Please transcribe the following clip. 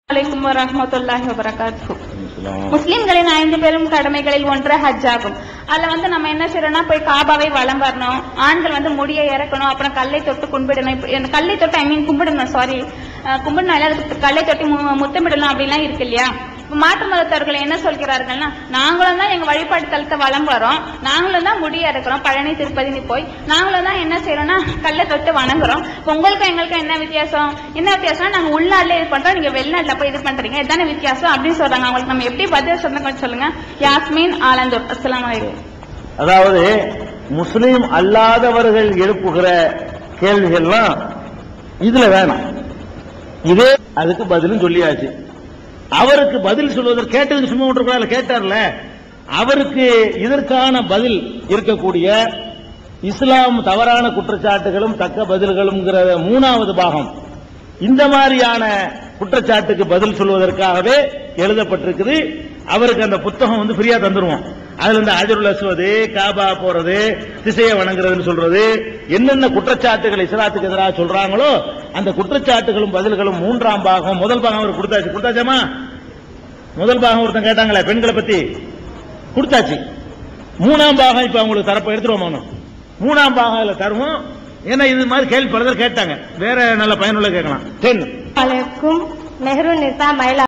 அலைக்கும் வரஹ்மத்துல்லாஹி வபரகாத்துஹு முஸ்லிம்களின் ஐந்து பெரும் கடமைகளில் ஒன்று ஹஜ் ஆகும் அதுல வந்து நம்ம என்ன செய்யறோம்னா போய் காபாவை வலம் வரணும் ஆண்கள் வந்து முடியை இறக்கணும் அப்புறம் கல்லை தொட்டு கும்பிடணும் இப்ப- இந்த கல்லை தொட்டு ஐ மீன் கும்பிடணும் சாரி கும்பிடணும் இல்ல, அதுக்கு கல்லை தொட்டி மு- முத்தமிடணும் அப்படிலாம் இருக்கு இல்லையா இப்ப மாற்று மதத்தவர்கள் என்ன சொல்கிறார்கள்னா நாங்களும் தான் எங்க வழிபாட்டு தலத்தை வலம் வரோம் நாங்களும் தான் முடியை இறக்குறோம் பழனி திருப்பதினு போய் நாங்களும் தான் என்ன செய்யறோம்னா கல்லை தொட்டு வணங்குறோம் இப்ப உங்களுக்கும் எங்களுக்கும் என்ன வித்தியாசம் என்ன வித்தியாசம்னா நாங்க உள்நாட்டுல இது பண்றோம் நீங்க வெளிநாட்டுல போய் இது பண்றீங்க இதுதானே வித்தியாசம் அப்படின்னு சொல்றாங்க அவங்களுக்கு நம்ம எப்படி பதில் சொன்ன கொஞ்சம் சொல்லுங்க யாஸ்மின் ஆலந்தூர் அஸ்லாம் வலைக்கும் அதாவது முஸ்லீம் அல்லாதவர்கள் எழுப்புகிற கேள்விகள்லாம் இதுல வேணாம் இதே அதுக்கு பதிலும் சொல்லியாச்சு அவருக்கு பதில் சொல்வதற்கு கேட்டதுக்கு சும்மா விட்டுருக்கூடாது கேட்டார்ல அவருக்கு இதற்கான பதில் இருக்கக்கூடிய இஸ்லாம் தவறான குற்றச்சாட்டுகளும் தக்க பதில்களும்ங்கிற மூணாவது பாகம் இந்த மாதிரியான குற்றச்சாட்டுக்கு பதில் சொல்வதற்காகவே எழுதப்பட்டிருக்குது அவருக்கு அந்த புத்தகம் வந்து ஃப்ரீயா தந்துருவோம் அதுல இந்த அஜருல் அஸ்வது காபா போறது திசையை வணங்குறதுன்னு சொல்றது என்னென்ன குற்றச்சாட்டுகள் இஸ்லாத்துக்கு எதிராக சொல்றாங்களோ அந்த குற்றச்சாட்டுகளும் பதில்களும் மூன்றாம் பாகம் முதல் பாகம் அவர் கொடுத்தாச்சு கொடுத்தாச்சாமா முதல் பாகம் ஒருத்தன் கேட்டாங்களே பெண்களை பத்தி கொடுத்தாச்சு மூணாம் பாகம் இப்ப அவங்களுக்கு தரப்ப எடுத்துருவோம் மூணாம் பாகம் இதுல தருவோம் ஏன்னா இது மாதிரி கேள்வி பலதர் கேட்டாங்க வேற நல்ல பயனுள்ள கேட்கலாம் டென் வலைக்கும் நெஹ்ரு நிசா மயிலா